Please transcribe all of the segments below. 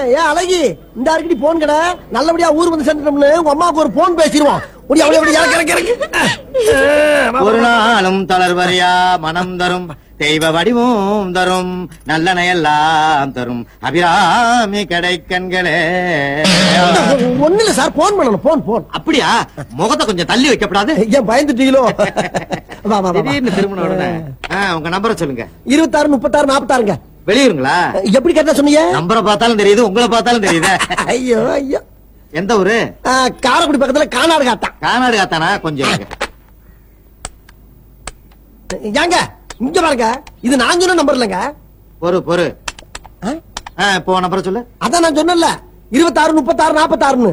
ஏன் அழகி இந்த அடிக்கடி போன் கடை நல்லபடியா ஊர் வந்து சேர்ந்துட்டோம்னு உங்க அம்மாவுக்கு ஒரு போன் பேசிடுவோம் ஒடி அவளை அப்படி இறக்கு இறக்கு இறக்கு ஒரு நாளும் தளர்வரியா மனம் தரும் தெய்வ வடிவும் தரும் நல்லனையெல்லாம் தரும் அபிராமி கடைக்கண்களே ஒண்ணு இல்ல சார் போன் பண்ணணும் போன் போன் அப்படியா முகத்தை கொஞ்சம் தள்ளி வைக்கப்படாது ஏன் பயந்துட்டீங்களோ வா, வா, வா, வா. திடீர்னு திரும்பின உடனே ஆ, உங்க நம்பரை சொல்லுங்க இருபத்தாறு முப்பத்தாறு நாற்பத்தாறுங்க வெளியூருங்களா எப்படி கேட்டா சொன்னீங்க நம்பரை பார்த்தாலும் தெரியுது உங்களை பார்த்தாலும் தெரியுது ஐயோ ஐயோ எந்த ஊரு ஆ, காரைக்குடி பக்கத்துல கானாடு காத்தான் கானாடு காத்தானா கொஞ்சம் இருங்க. ஏங்க இங்க பாருங்க இது நான் சொன்ன நம்பர் இல்லைங்க பொறு பொறு ஆ? ஆ, இப்போ நம்பரை சொல்லு அதான் நான் சொன்னேன்ல இருபத்தாறு முப்பத்தாறு நாற்பத்தாறுன்னு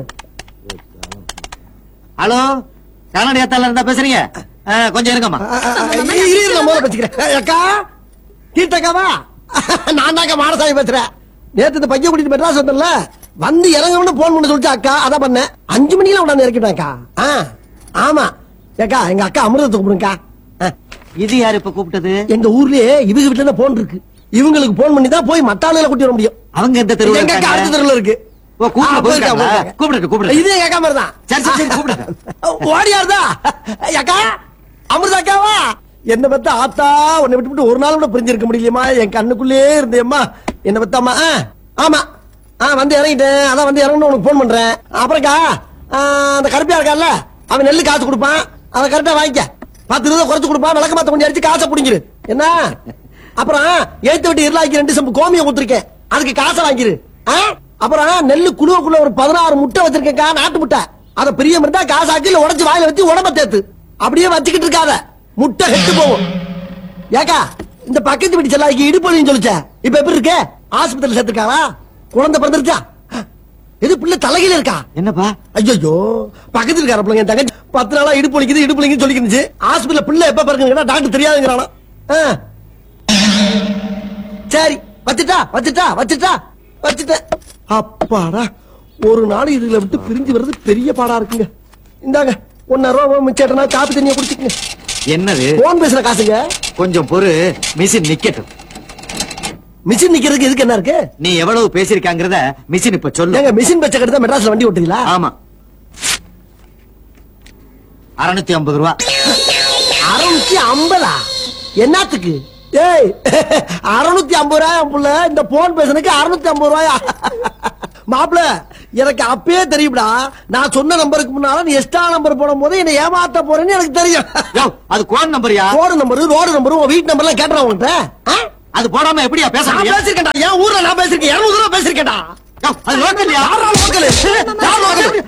ஹலோ கானாடு காத்தால இருந்தா பேசுறீங்க ஆ, கொஞ்சம் இருங்கம்மா ஆ, ஆ, ஆ, இரு, இரு, நான் முதல்ல வச்சுக்கிறேன் ஏய், அக்கா தீர்த்தக்காவா நான் தாங்க மாடசாமி பேசுறேன் நேத்து இந்த பையன் கூட்டிட்டு மெட்ராஸ் வந்தேன்ல வந்து இறங்கணும்னு போன் பண்ண சொல்லிச்சு அக்கா அதான் பண்ணேன் அஞ்சு மணிக்கெல்லாம் உடனே இறக்கிட்டாக்கா ஆ ஆமா ஏக்கா எங்க அக்கா அமிர்தத்தை கூப்பிடுங்கக்கா ஆ, இது யாரு இப்ப கூப்பிட்டது எங்க ஊர்லயே இவங்க வீட்டுல தான் போன் இருக்கு இவங்களுக்கு போன் பண்ணி தான் போய் மத்த ஆளுகளை கூட்டி வர முடியும் அவங்க எந்த தெருவுல எங்க அக்கா அடுத்த இருக்காங்க? தெருவுல இருக்கு ஓ, கூப்பிட ஆ, போயிருக்கா, போயிருக்காங்களா? போயிருக்கா. கூப்பிடுங்க, கூப்பிடுங்க. இது எங்க அக்கா மாதிரி தான் சரி, சரி, சரி, கூப்பிடுங்க. ஓடியாருதா அக்கா அமிர்தா அக்காவா என்ன பத்த ஆத்தா உன்னை விட்டு விட்டு ஒரு நாள் கூட பிரிஞ்சிருக்க முடியலையம்மா என் கண்ணுக்குள்ளே இருந்தேம்மா என்ன பத்தாமா ஆ, ஆமா ஆ வந்து இறங்கிட்டேன் அதான் வந்து இறங்கணும் உனக்கு போன் பண்றேன் அப்புறம்க்கா ஆ, அந்த கருப்பியா இருக்கான்ல அவன் நெல்லு காசு கொடுப்பான் அதை கரெக்டா வாங்கிக்க பத்து ரூபா குறைச்சு கொடுப்பான் விளக்க மாத்த கொஞ்சம் அடிச்சு காசை பிடிங்கிரு என்ன அப்புறம் ஏத்து விட்டு இருளாக்கி ரெண்டு சம்பு கோமியம் கொடுத்துருக்கேன் அதுக்கு காசை வாங்கிரு ஆ? அப்புறம் நெல்லு குழுவுக்குள்ள ஒரு பதினாறு முட்டை வச்சிருக்கேன்க்கா நாட்டு முட்டை அத பிரியம் இருந்தா காசாக்கி இல்ல உடைச்சு வாயில வச்சு உடம்ப தேத்து அப்படியே வச்சுக்கிட்டு இருக்காத முட்டை கெட்டு போகும் ஏக்கா இந்த பக்கத்து வீட்டு செல்லாக்கி இடுப்பு சொல்லிச்ச இப்ப எப்படி இருக்கு ஆஸ்பத்திரி சேர்த்திருக்காளா குழந்தை பிறந்துருச்சா இது பிள்ளை தலையில இருக்கா என்னப்பா ஐயோ பக்கத்துல இருக்கார பிள்ளைங்க என் தங்கச்சி பத்து நாளா இடுப்பு வலிக்குது இடுப்பு வலிக்குது சொல்லிக்கிருந்துச்சு ஹாஸ்பிடல்ல பிள்ளை எப்ப பிறகுங்கன்னா டாக்டர் தெரியாதுங்கிறானா ஆ. சரி வச்சுட்டா வச்சுட்டா வச்சுட்டா வச்சுட்டேன் அப்பாடா ஒரு நாள் இதுல விட்டு பிரிஞ்சு வர்றது பெரிய பாடா இருக்குங்க இந்தாங்க ஒன்னாயிரம் ரூபாய் மிச்சேட்டனா காப்பி தண்ணியை குடிச்சுக்கங்க என்னது போன் பேசுற காசுங்க கொஞ்சம் பொறு மிஷின் நிக்கட்டும் மிஷின் நிக்கிறதுக்கு இதுக்கு என்ன இருக்கு நீ எவ்வளவு பேசிருக்காங்கறத மிஷின் இப்ப சொல்லு ஏங்க மிஷின் பச்சை கட்டு மெட்ராஸ்ல வண்டி ஓட்டுறீங்களா ஆமா அறுநூத்தி ஐம்பது ரூபா அறுநூத்தி ஐம்பதா என்னத்துக்கு ஏய் அறுநூத்தி ஐம்பது ரூபாய் புள்ள இந்த போன் பேசுனதுக்கு அறுநூத்தி ஐம்பது ரூபாயா மாப்பிள எனக்கு அப்பயே தெரியும்டா நான் சொன்ன நம்பருக்கு முன்னால நீ எக்ஸ்ட்ரா நம்பர் போடும் போது என்ன ஏமாத்த போறேன்னு எனக்கு தெரியும் யோவ், அது கோன் நம்பர்யா ரோடு நம்பர் ரோடு நம்பர் உன் வீட்டு நம்பர்லாம் கேட்டுறேன் உங்ககிட்ட ஆ? அது போடாம எப்படியா பேச நான் முடியும் பேசிருக்கேன்டா என் ஊர்ல நான் பேசிருக்கேன் இருநூறு ரூபா பேசிருக்கேன்டா யோவ், அது லோக்கல்யா யாரா லோக்கலு? யார் லோக்கலு?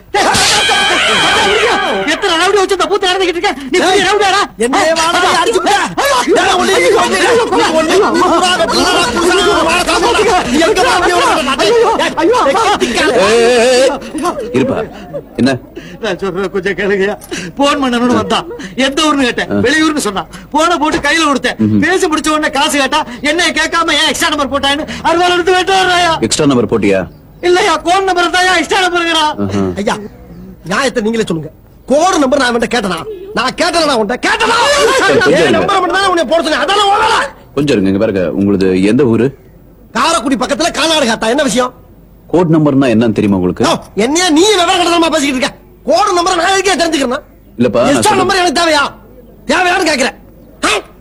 எத்தனை ரவுடி வச்சு இந்த பூத்து நடந்துகிட்டு இருக்க நீ பெரிய ரவுடியாடா என்னைய வாடா, நீ அடிச்சு விட்ட. ஏன் ஒண்ணு நீ ஒண்ணு நீ ஒண்ணு நீ புறா வெட்டுறா, புறா வாடா, காப்பாடா. நீ எங்கடா அப்படி ஓடுற நாட்டை? ஏய், திக்கால. இருப்பா என்ன நான் சொல்றேன் கொஞ்சம் கேளுங்கயா போன் பண்ணணும்னு வந்தான் எந்த ஊர்னு கேட்டேன் வெளியூர்னு சொன்னான் போன போட்டு கையில கொடுத்தேன் பேசி முடிச்ச உடனே காசு கேட்டா என்ன கேட்காம ஏன் எக்ஸ்ட்ரா நம்பர் போட்டான்னு அறுபது எடுத்து வேட்டு வர்றாயா எக்ஸ்ட்ரா நம்பர் போட்டியா இல்லையா கோன் நம்பர் தான் எக்ஸ்ட்ரா நம்பருங்கடா ஆஹா. ஐயா நியாயத்தை நீங்களே சொல்லுங்க கோடு நம்பர் நான் அவன்கிட்ட கேட்டனா நான் கேட்டனா உன்கிட்ட கேட்டனா கொஞ்சம் ஏன் இருங்க. நம்பர் மட்டும் தான் உன்னை போட சொன்னேன் அதான ஓடல கொஞ்சம் இருங்க இங்க பாருங்க உங்களுது எந்த ஊரு காரக்குடி பக்கத்துல கானாடு என்ன விஷயம் கோட் நம்பர்னா என்னன்னு தெரியுமா உங்களுக்கு யோ, என்னையா நீ விவரம் கடத்தமா பேசிக்கிட்டு இருக்க கோடு நம்பர் நான் எதுக்கே தெரிஞ்சுக்கிறேன் இல்லப்பா, நான் எக்ஸ்ட்ரா சொல்றது- நம்பர் எனக்கு தேவையா தேவையான்னு கேக்குறேன்